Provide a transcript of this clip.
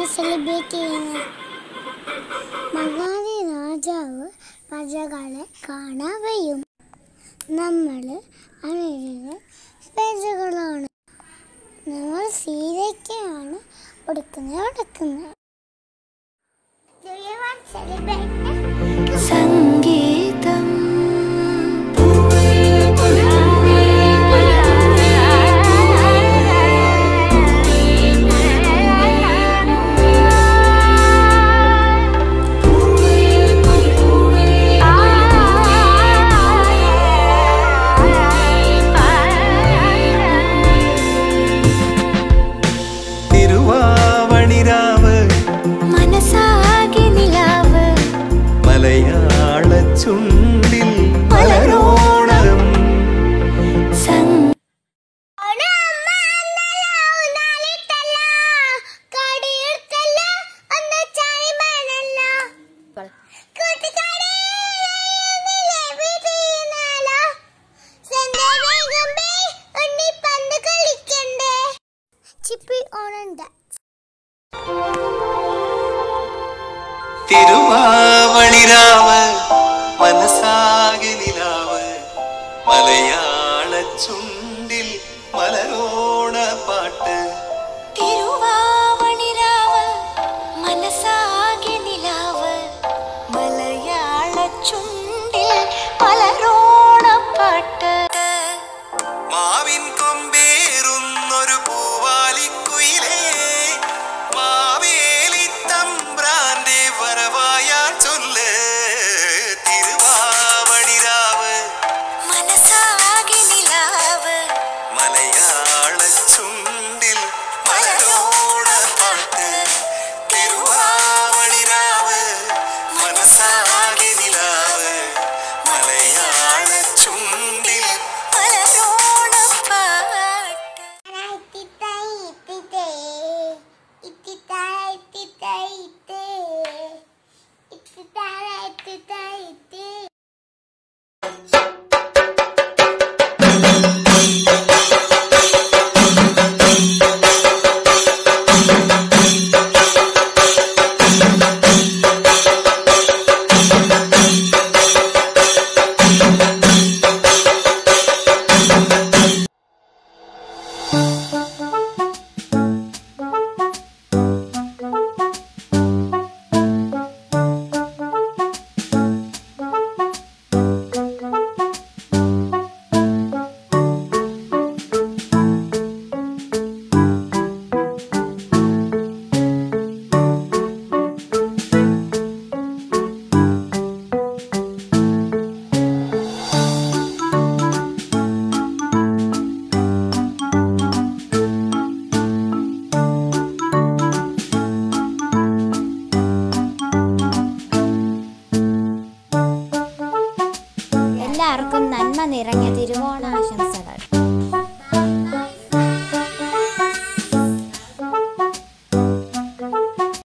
Celebrate ചെയ്യുന്നത് മഹാദി രാജാവ് പ്രജകളെ കാണാൻ വരും നമ്മൾ അവരുടെ പ്രജകളാണ് നമ്മൾ സീതയ്ക്കാണ് കൊടുക്കുന്നത് കൊടുക്കുന്നത് Do you want to celebrate? സംഗീതം തിരുവാവണിരാവ് മനസ്സാകെ നിലാവ് മലയാള ചുണ്ടിൽ മലരോണം സംഗീതം ചിപ്പി ഓണണ്ട തിരുവാവണിരാവ് മനസ്സാകെ നിലാവ് മലയാള ചുണ്ടിൽ മലരോണ പാട്ട് തിരുവാവണിരാവ് മനസ്സാകെ നിലാവ് മലയാള ചുണ്ടിൽ പലരോണപ്പാട്ട് മാവിൻ കൊമ്പേറുന്നൊരു പൂവാലിക്കുയിലേ മാവേലി തമ്പ്രാന്റെ വരവായാ ചൊല്ല് തിരുവാവണിരാവ് മനസ്സാകെ നിലാവ് മലയാള ചുണ്ടിൽ മലരോണ പാട്ട് തിരുവാവണിരാവ് മനസ്സാകെ നിലാവ് മലയാള ചുണ്ടിൽ പലരോണപ്പാട്ട് എല്ലാവർക്കും നന്മ നിറഞ്ഞ തിരുവോണാശംസകൾ